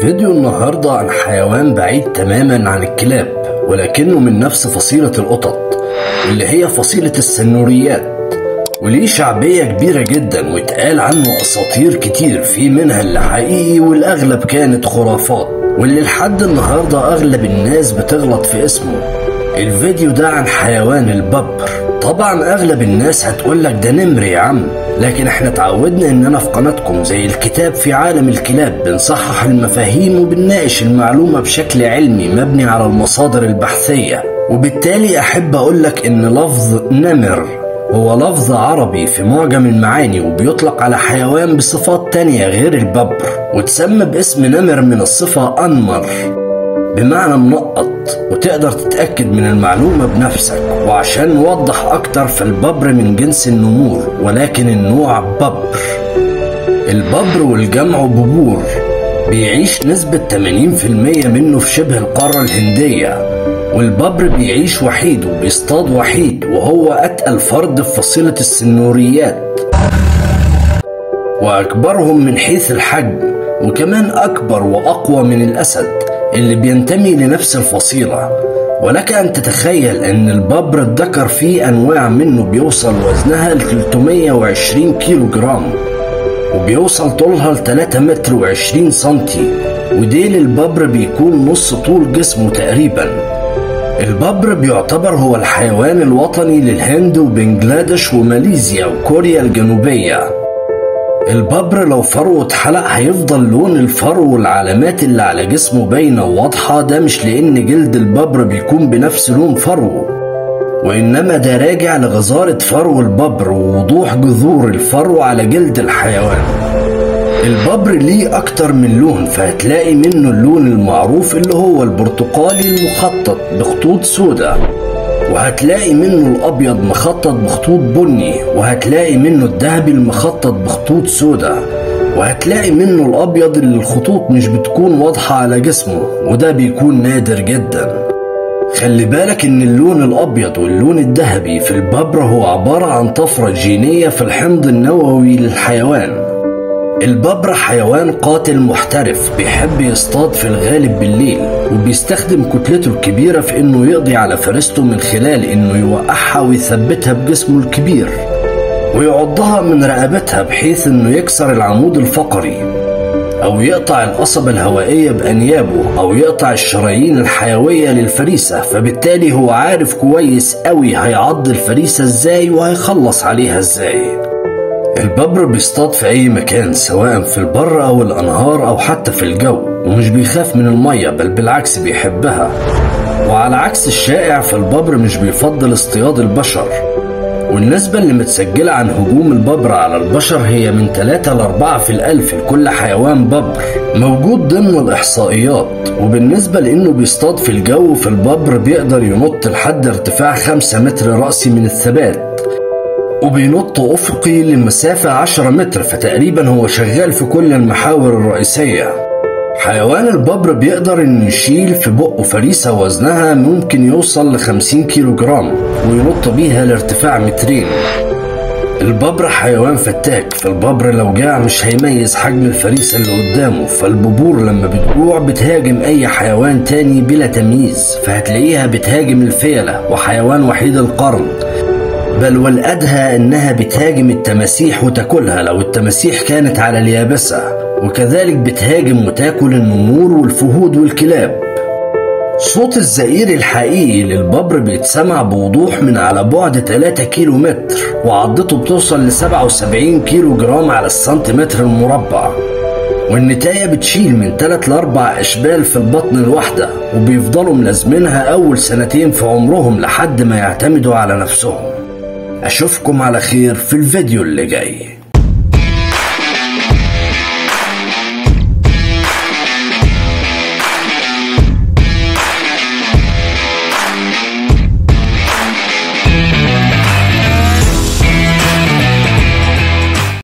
فيديو النهاردة عن حيوان بعيد تماما عن الكلاب ولكنه من نفس فصيلة القطط واللي هي فصيلة السنوريات وليه شعبية كبيرة جدا واتقال عنه أساطير كتير في منها اللي حقيقي والأغلب كانت خرافات واللي لحد النهاردة أغلب الناس بتغلط في اسمه الفيديو ده عن حيوان الببر طبعا أغلب الناس هتقولك ده نمر يا عم لكن احنا اتعودنا اننا في قناتكم زي الكتاب في عالم الكلاب بنصحح المفاهيم وبنناقش المعلومة بشكل علمي مبني على المصادر البحثية وبالتالي احب اقولك ان لفظ نمر هو لفظ عربي في معجم المعاني وبيطلق على حيوان بصفات تانية غير الببر وتسمى باسم نمر من الصفة أنمر بمعنى منقط وتقدر تتأكد من المعلومة بنفسك وعشان نوضح أكتر فالببر من جنس النمور ولكن النوع ببر الببر والجمع ببور بيعيش نسبة 80% منه في شبه القارة الهندية والببر بيعيش وحيد وبيصطاد وحيد وهو أتقل فرد في فصيلة السنوريات وأكبرهم من حيث الحجم وكمان أكبر وأقوى من الأسد اللي بينتمي لنفس الفصيلة ولك أن تتخيل أن الببر الذكر فيه أنواع منه بيوصل وزنها ل 320 كيلو جرام وبيوصل طولها ل 3 متر و20 سنتي وديل الببر بيكون نص طول جسمه تقريبا الببر بيعتبر هو الحيوان الوطني للهند وبنجلاديش وماليزيا وكوريا الجنوبية الببر لو فروه اتحلق هيفضل لون الفرو والعلامات اللي على جسمه باينة وواضحة ده مش لأن جلد الببر بيكون بنفس لون فروه وإنما ده راجع لغزارة فرو الببر ووضوح جذور الفرو على جلد الحيوان الببر ليه أكتر من لون فهتلاقي منه اللون المعروف اللي هو البرتقالي المخطط بخطوط سودا وهتلاقي منه الأبيض مخطط بخطوط بني وهتلاقي منه الذهبي المخطط بخطوط سودا وهتلاقي منه الأبيض اللي الخطوط مش بتكون واضحة على جسمه وده بيكون نادر جدا خلي بالك ان اللون الابيض واللون الذهبي في الببر هو عبارة عن طفرة جينية في الحمض النووي للحيوان الببر حيوان قاتل محترف بيحب يصطاد في الغالب بالليل وبيستخدم كتلته الكبيرة في انه يقضي على فريسته من خلال انه يوقعها ويثبتها بجسمه الكبير ويعضها من رقبتها بحيث انه يكسر العمود الفقري او يقطع القصبة الهوائية بانيابه او يقطع الشرايين الحيوية للفريسة فبالتالي هو عارف كويس قوي هيعض الفريسة ازاي وهيخلص عليها ازاي الببر بيصطاد في أي مكان سواء في البر أو الأنهار أو حتى في الجو ومش بيخاف من المية بل بالعكس بيحبها وعلى عكس الشائع فالببر مش بيفضل اصطياد البشر والنسبة اللي متسجلة عن هجوم الببر على البشر هي من 3 ل 4 في الألف لكل حيوان ببر موجود ضمن الإحصائيات وبالنسبة لأنه بيصطاد في الجو فالببر بيقدر ينط لحد ارتفاع 5 متر رأسي من الثبات وبينط أفقي لمسافة 10 متر فتقريبا هو شغال في كل المحاور الرئيسية حيوان الببر بيقدر انه يشيل في بقه فريسة وزنها ممكن يوصل ل 50 كيلو جرام وينط بيها لارتفاع مترين الببر حيوان فتاك فالببر لو جاع مش هيميز حجم الفريسة اللي قدامه فالببور لما بتجوع بتهاجم أي حيوان تاني بلا تمييز فهتلاقيها بتهاجم الفيلة وحيوان وحيد القرن بل والأدهى إنها بتهاجم التماسيح وتاكلها لو التماسيح كانت على اليابسة وكذلك بتهاجم وتاكل النمور والفهود والكلاب صوت الزئير الحقيقي للببر بيتسمع بوضوح من على بعد 3 كيلو متر وعضته بتوصل ل 77 كيلو جرام على السنتيمتر المربع والنتاية بتشيل من 3 ل 4 أشبال في البطن الواحدة وبيفضلوا ملازمينها أول سنتين في عمرهم لحد ما يعتمدوا على نفسهم أشوفكم على خير في الفيديو اللي جاي